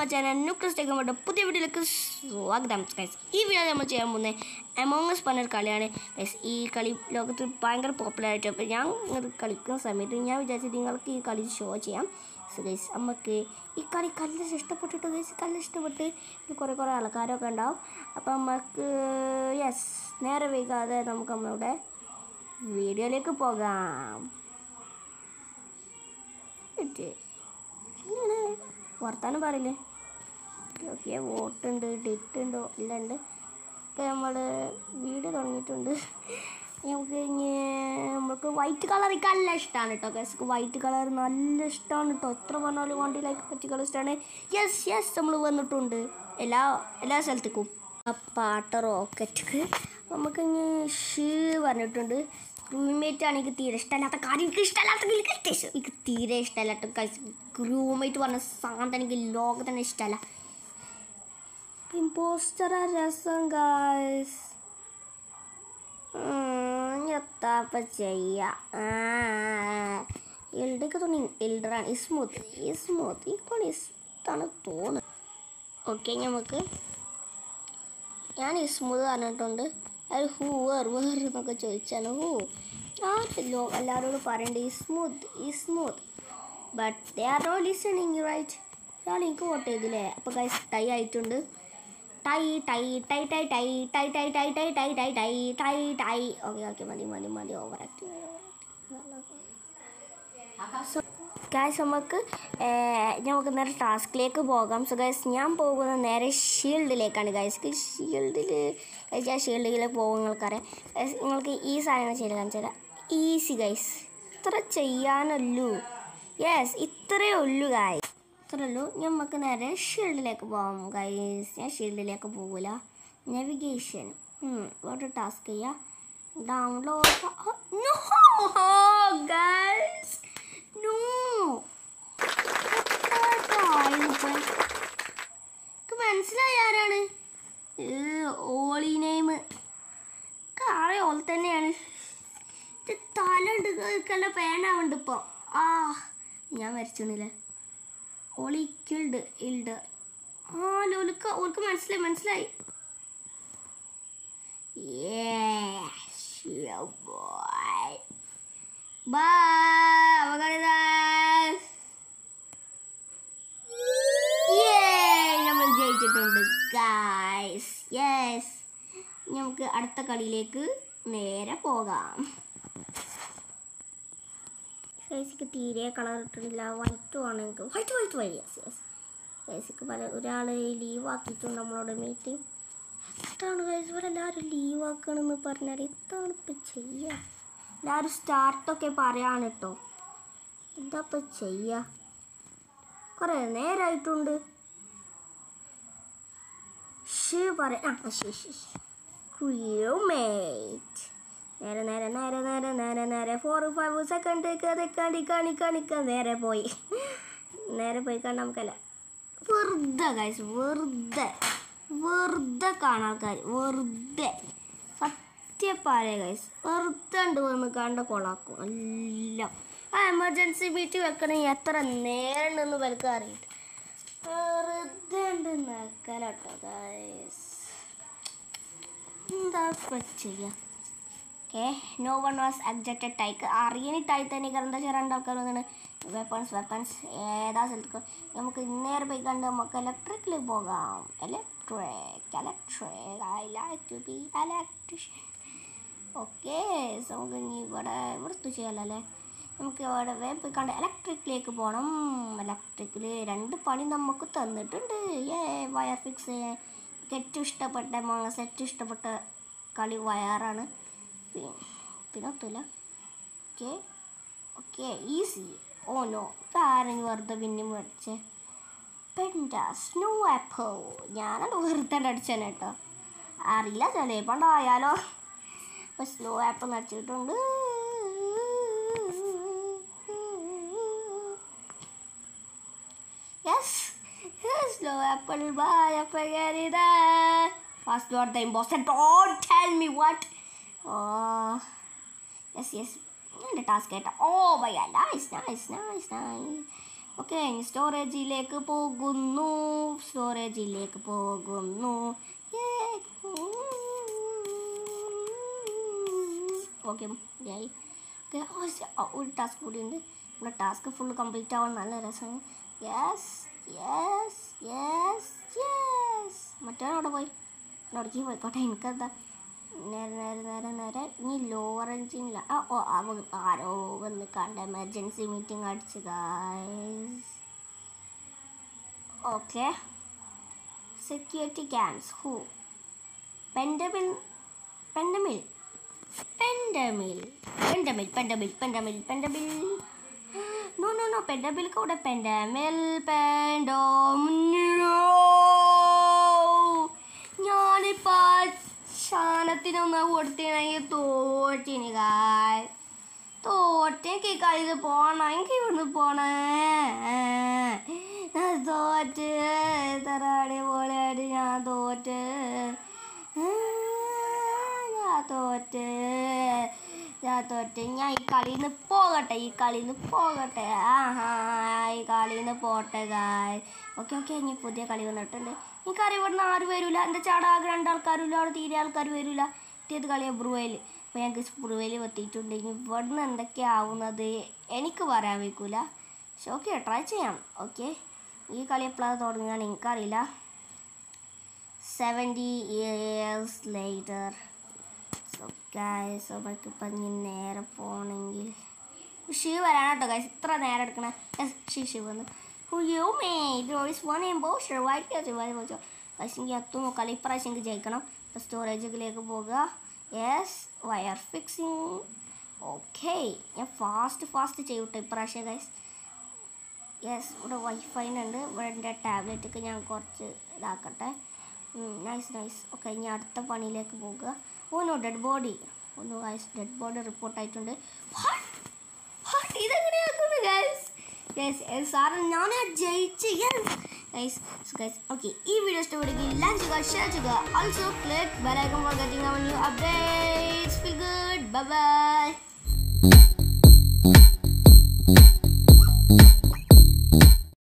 നമ്മുടെ channel nucleus ടേക്കുമ്പോൾ പുതിയ വീഡിയോയിലേക്ക് സ്വാഗതം ഗൈസ് ഈ വീഡിയോ നമ്മൾ ചെയ്യാൻ പോകുന്നത് എമോങ്ങസ് പറഞ്ഞൊരു കളിയാണ് ഗൈസ് ഈ കളി ലോകത്ത് ഭയങ്കര പോപ്പുലർ ആയിട്ട് അപ്പോൾ ഞാൻ ഇങ്ങനെ കളിക്കുന്ന സമയത്ത് ഞാൻ വിചാരിച്ചു നിങ്ങൾക്ക് ഈ കളി ഷോ ചെയ്യാം സോ ഗൈസ് നമുക്ക് ഈ കളി കല്ല് ഇഷ്ടപ്പെട്ടിട്ട് ഗൈസ് കല്ല് ഇഷ്ടപ്പെട്ട് ഇതിൽ കുറേ കുറേ ആൾക്കാരൊക്കെ ഉണ്ടാവും അപ്പോൾ നമുക്ക് യെസ് നേരെ വൈകാതെ നമുക്ക് നമ്മളുടെ വീഡിയോയിലേക്ക് പോകാം ഇറ്റ് ഇങ്ങനെ വർത്താനം പറയില്ലേ ഓക്കെ വോട്ടുണ്ട് ഡിറ്റുണ്ടോ എല്ലാം ഉണ്ട് ഒക്കെ നമ്മൾ വീഡിയോ തുടങ്ങിയിട്ടുണ്ട് നമുക്ക് ഇനി നമുക്ക് വൈറ്റ് കളർ എനിക്ക് നല്ല ഇഷ്ടമാണ് കേട്ടോ ഗസ്ക്ക് വൈറ്റ് കളർ നല്ല ഇഷ്ടമാണ് കേട്ടോ എത്ര പറഞ്ഞാലും വണ്ടിയിലേക്ക് വൈറ്റ് കളർ ഇഷ്ടമാണ് യെസ് യെസ് നമ്മൾ വന്നിട്ടുണ്ട് എല്ലാ എല്ലാ സ്ഥലത്തേക്കും ആ പാട്ട റോക്കറ്റ് നമുക്ക് ഇനി ഷീ പറഞ്ഞിട്ടുണ്ട് റൂംമേറ്റ് ആണ് എനിക്ക് തീരെ ഇഷ്ടമല്ലാത്ത കാര്യം എനിക്ക് ഇഷ്ടമല്ലാത്ത എനിക്ക് തീരെ ഇഷ്ടമല്ലാത്ത റൂംമേറ്റ് പറഞ്ഞ സാധനം എനിക്ക് ലോകത്ത് തന്നെ ഇഷ്ടമല്ല ഇമ്പോസ്റ്റർ രസം ഗായ്സ് എത്താപ്പ ചെയ്യ എൽഡൊക്കെ തോന്നി എൽഡറാണ് ഇസ്മൂത്ത് ഇസ്മൂത്ത് ഈ തോന്നി ഇഷ്ടമാണ് തോന്നുന്നത് ഓക്കെ നമുക്ക് ഞാൻ ഇസ്മൂത്ത് പറഞ്ഞിട്ടുണ്ട് അത് ഹൂ വേർ വേർ എന്നൊക്കെ ചോദിച്ചാണ് ഹൂ ഞാനല്ലോ എല്ലാവരോടും പറയണ്ടേ smooth smooth but they are no listening right ഒരാൾ എനിക്ക് വോട്ട് ചെയ്തില്ലേ അപ്പോൾ ഗൈസ് ടൈ ആയിട്ടുണ്ട് tie tie tie tie tie tie tie tie tie tie tie tie tie tie okay okay മതി മതി മതി ഓവർ ആക്റ്റീവ് ഗായ്സ് നമുക്ക് നമുക്ക് നേരെ ടാസ്കിലേക്ക് പോകാം സോ ഗൈസ് ഞാൻ പോകുന്നത് നേരെ ഷീൽഡിലേക്കാണ് ഗൈസ് ഷീൽഡിൽ ഗൈസ് ഞാൻ ഷീൽഡിലേക്ക് പോകും നിങ്ങൾക്കറിയാം ഗൈസ് നിങ്ങൾക്ക് ഈ സാധനം ചെയ്ത് കാണിച്ചു തരാം ഈസി ഗൈസ് ഇത്ര ചെയ്യാനുള്ളൂ യെസ് ഇത്രയേ ഉള്ളൂ ഗായ് ഇത്രയേ ഉള്ളൂ നമുക്ക് നേരെ ഷീൽഡിലേക്ക് പോകാം ഗൈസ് ഞാൻ ഷീൽഡിലേക്ക് പോകില്ല നാവിഗേഷൻ വേറെ ടാസ്ക് ചെയ്യാം ഡൗൺലോഡ് നോ ഗൈസ് നോ മനസ്സിലായി ആരാണ് ഓളി നെയിം കാറെ ഓൾ തന്നെയാണ് ഇത് തല ഉണ്ട് കല്ല പേനാവുണ്ട് ഇപ്പോൾ ആ ഞാൻ വരച്ചൊന്നുമില്ല ഓളി കിൽഡ് ഇൽഡ് ആ ലോലിക്ക് ഓൾക്ക് മനസ്സിലായി മനസ്സിലായി ബോയ് Bye. അവഗണിതാസ് നമ്മൾ ജയിച്ചിട്ടുണ്ട് ഗായ്സ് യെസ് നമുക്ക് അടുത്ത കളിയിലേക്ക് നേരെ പോകാം ഫേസിക്ക് തീരെ കളർ ഇട്ടിട്ടില്ല വൈറ്റ് ആണ് എനിക്ക് വൈറ്റ് വൈറ്റ് വഴി യെസ് യെസ് ഫേസിക്ക് പല ഒരാൾ ലീവ് ആക്കിയിട്ടുണ്ട് നമ്മളോട് മീറ്റിംഗ് എത്താണ് ഗൈസ് ഇവിടെ എല്ലാവരും ലീവ് ആക്കണമെന്ന് പറഞ്ഞാൽ എത്താണ് ഇപ്പം ചെയ്യുക എല്ലാവരും സ്റ്റാർട്ടൊക്കെ പറയാണ് കേട്ടോ എന്താ ഇപ്പം ചെയ്യുക കുറേ നേരമായിട്ടുണ്ട് ഷീ പറയാ ആ ശരി ശരി ക്രിയോമേറ്റ് നേരെ നേരെ നേരെ നേരെ നേരെ നേരെ ഫോർ ഫൈവ് സെക്കൻഡ് കണി കണി കണിക്ക നേരെ പോയി നേരെ പോയി കണ്ട നമുക്കല്ല വെറുതെ ഗൈസ് വെറുതെ വെറുതെ കാണാൻ ആൾക്കാർ വെറുതെ സത്യപ്പാര ഗൈസ് വെറുതെ ഉണ്ട് വന്ന് കണ്ട കൊളാക്കും എല്ലാം ആ എമർജൻസി മീറ്റ് വെക്കണമെങ്കിൽ എത്ര നേരം ഉണ്ടെന്ന് വലുക്കും അറിയിട്ട് വെറുതെ ഉണ്ട് നക്കലട്ടോ ഗൈസ് എന്താ ഇപ്പം ചെയ്യാം okay no one was expected ടൈക്ക് അറിയണി ടൈ തന്നെ എന്താ വെച്ചാൽ രണ്ടാൾക്കാർ വന്നിട്ട് വെപ്പൺസ് വെപ്പൺസ് ഏതാ സ്ഥലത്ത് നമുക്ക് നേരെ പോയി കണ്ട് നമുക്ക് ഇലക്ട്രിക്കിൽ പോകാം electric electric I like to be electrician okay നമുക്ക് ഇനി ഇവിടെ വൃത്തി ചെയ്യാമല്ലോ അല്ലേ നമുക്ക് ഇവിടെ വേഗം പോയി കണ്ട് ഇലക്ട്രിക്കിലേക്ക് പോകണം ഇലക്ട്രിക്കിൽ രണ്ട് പണി നമുക്ക് തന്നിട്ടുണ്ട് ഏ വയർ ഫിക്സ് ചെയ്യാൻ എനിക്ക് ഏറ്റവും ഇഷ്ടപ്പെട്ട മാങ്ങസ് ഏറ്റവും ഇഷ്ടപ്പെട്ട കളി വയറാണ് പിന്നെ പിന്നെ ഒത്തില്ല okay okay easy oh no ഇതാരെങ്കിലും വെറുതെ പിന്നെ മേടിച്ചേ പെൻഡ സ്നോ ആപ്പിൾ ഞാനത് വെറുതെ അടിച്ചേനെ കേട്ടോ അറിയില്ല ചിലപ്പോൾ ഉണ്ടായാലോ അപ്പോൾ സ്ലോ ആപ്പിൾ നടിച്ചിട്ടുണ്ട് യെസ് സ്ലോ ആപ്പിൾ ബൈ അപ്പോൾ കയറിയതാ fast not the impostor don't tell me what oh yes yes എൻ്റെ ടാസ്ക് ആയിട്ടാ ഓ ഭയ nice nice nice nice okay സ്റ്റോറേജിലേക്ക് പോകുന്നു സ്റ്റോറേജിലേക്ക് പോകുന്നു ഓക്കെ ആയി ഓക്കെ ഒരു ടാസ്ക് കൂടി ഉണ്ട് നമ്മുടെ ടാസ്ക് ഫുൾ കംപ്ലീറ്റ് ആവാൻ നല്ല രസമാണ് യെസ് യെസ് യെസ് യെസ് മറ്റേ അവിടെ പോയി അവിടേക്ക് പോയിക്കോട്ടെ എനിക്കെന്താ നേരെ നേരെ നേരെ നേരെ ഇനി ലോവർ എഞ്ചിനില്ല ആ ഓ അവ ആരോ വന്ന് കണ്ട എമർജൻസി മീറ്റിംഗ് അടിച്ച് guys okay security cams who പെൻഡമിൽ പെൻഡമിൽ പെൻഡമിൽ പെൻഡമിൽ പെൻഡമിൽ പെൻഡമിൽ പെൻഡമിൽ നോ നോ നോ പെൻഡമിൽ കൂടെ പെൻഡമിൽ പെൻഡോമിനോ ഞാനിപ്പോ ശാനത്തിനൊന്ന് കൊടുത്തിനെങ്കിൽ തോറ്റിനി കായ് തോറ്റേക്ക് ഈ കളിയിൽ പോണം എനിക്ക് ഇവിടുന്ന് പോണേ ഞാൻ തോറ്റ് തറാടി പോലെയായിട്ട് ഞാൻ തോറ്റ് ഞാൻ തോറ്റ് ഞാൻ തോറ്റ് ഞാൻ ഈ കളിയിൽ നിന്ന് പോകട്ടെ ഈ കളിയിൽ നിന്ന് പോകട്ടെ ആഹാ ഈ കളിയിൽ നിന്ന് പോട്ടെ കായ് ഓക്കെ ഓക്കെ ഇനി പുതിയ കളി വന്നിട്ടുണ്ട് ഈ കളി ഇവിടുന്ന് ആരും വരില്ല എൻ്റെ ചാടാകെ രണ്ടാൾക്കാരും അവിടെ തീരെ ആൾക്കാർ വരില്ല ഏത് കളിയാണ് ബ്രുവയിൽ അപ്പോൾ ഞങ്ങൾക്ക് ബ്രുവയിൽ എത്തിയിട്ടുണ്ട് ഇനി ഇവിടുന്ന് എന്തൊക്കെയാവുന്നത് എനിക്ക് പറയാൻ വയ്ക്കൂല പക്ഷെ ഓക്കെ ട്രൈ ചെയ്യാം ഓക്കെ ഈ കളി എപ്പോഴാണ് തുടങ്ങുകയാണ് എനിക്കറിയില്ല seventy years later so guys നമുക്ക് ഇപ്പം ഇനി നേരെ പോകണമെങ്കിൽ ഷീ വരാൻ കേട്ടോ ഗൈസ് ഇത്ര നേരം എടുക്കണേ ഷീ ഷീ വന്ന് യോ മേ there is one embossure white cat പക്ഷേ എനിക്ക് എത്തും നോക്കാം ഇപ്രാവശ്യം എനിക്ക് ജയിക്കണം ഇപ്പോൾ സ്റ്റോറേജിലേക്ക് പോകുക യെസ് വയർ ഫിക്സിങ് ഓക്കെ ഞാൻ ഫാസ്റ്റ് ഫാസ്റ്റ് ചെയ്യട്ടെ ഇപ്രാവശ്യം ഗൈസ് യെസ് ഇവിടെ വൈഫൈനുണ്ട് ഇവിടെ എൻ്റെ ടാബ്ലറ്റൊക്കെ ഞാൻ കുറച്ച് ഇതാക്കട്ടെ നൈസ് നൈസ് ഓക്കെ ഇനി അടുത്ത പണിയിലേക്ക് പോകുക ഓ നോ ഡെഡ് ബോഡി ഒന്ന് ഗൈസ് ഡെഡ് ബോഡി റിപ്പോർട്ട് ആയിട്ടുണ്ട് ഇതെങ്ങനെയാക്കുന്നു ഗൈസ് യെസ് സാറ് ഞാൻ ജയിച്ച് യെസ് ഗൈസ് ഗൈസ് ഓക്കെ ഈ വീഡിയോ ഇഷ്ടപ്പെടുമെങ്കിൽ ലൈക്ക് ചെയ്യുക ഷെയർ ചെയ്യുക also click bell icon for getting our new updates feel good bye by